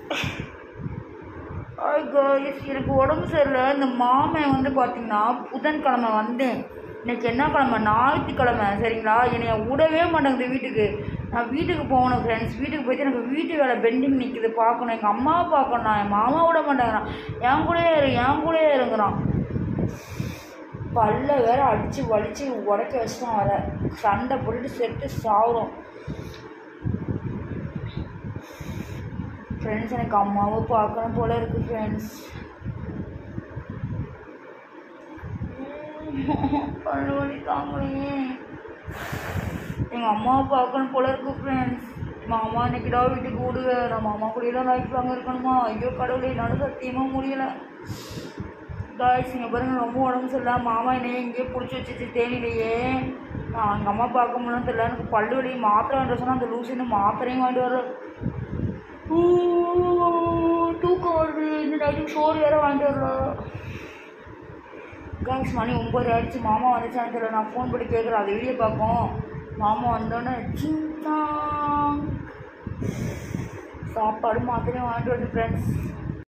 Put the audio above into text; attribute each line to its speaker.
Speaker 1: hi guys எனக்கு உடம்பு சரியில்லை இந்த மாமன் வந்து பார்த்தீங்கன்னா புதன்கிழமை வந்தேன் இன்னைக்கு என்ன கிழமை ஞாயிற்றுக்கிழமை சரிங்களா என்னைய விடவே மாட்டேங்குது வீட்டுக்கு நான் வீட்டுக்கு போகணும் ஃப்ரெண்ட்ஸ் வீட்டுக்கு போயிட்டு எனக்கு வீட்டு வேலை பெண்டிங் நிற்குது பார்க்கணும் எங்கள் அம்மாவை பார்க்கணும் நான் என் மாமா விட மாட்டேங்கிறான் என் கூடயே இரு என் கூடயே இருங்கிறான் பல்ல வேற அடித்து வலிச்சு உடைக்க வச்சுட்டான் வர சண்டை போட்டுட்டு செத்து சாவுறோம் ஃப்ரெண்ட்ஸ் எனக்கு அம்மாவை பார்க்கணும் போல இருக்கு ஃப்ரெண்ட்ஸ் பல்லு வலி தாங்கலையே எங்கள் அம்மாவை பார்க்கணும் போல இருக்கு ஃப்ரெண்ட்ஸ் மாமா இன்னைக்குடா வீட்டுக்கு விடுவே நான் மாமா கூடயெல்லாம் லைஃப் லாங் இருக்கணுமா ஐயோ கடவுளே என்னால் சத்தியமாக முடியல காய்ஸ் இங்கே பாருங்க ரொம்ப உடம்பு சரியில்லை மாமா என்னையே இங்கேயே பிடிச்சி வச்சுச்சு தேனிலேயே நான் எங்கள் அம்மா பார்க்க முடியல தெரியல எனக்கு பல்லு வலி மாத்திரை வாங்கிட்டு சொன்னால் அந்த லூசு இன்னும் மாத்திரையும் வாங்கிட்டு வர ஊ, தூக்கம் வருது இந்த நைட்டுக்கு சோறு வேற வாங்கிட்டு வரல காய்ஸ் மணி ஒம்பது ஆயிடுச்சு மாமா வந்துச்சான்னு தெரியல நான் ஃபோன் பண்ணி கேட்குறேன் அது வீடியோ பார்க்கும் மாமா வந்தோடனே சிங்காங் சாப்பாடு மாத்திரையும் வாங்கிட்டு வந்து ஃப்ரெண்ட்ஸ்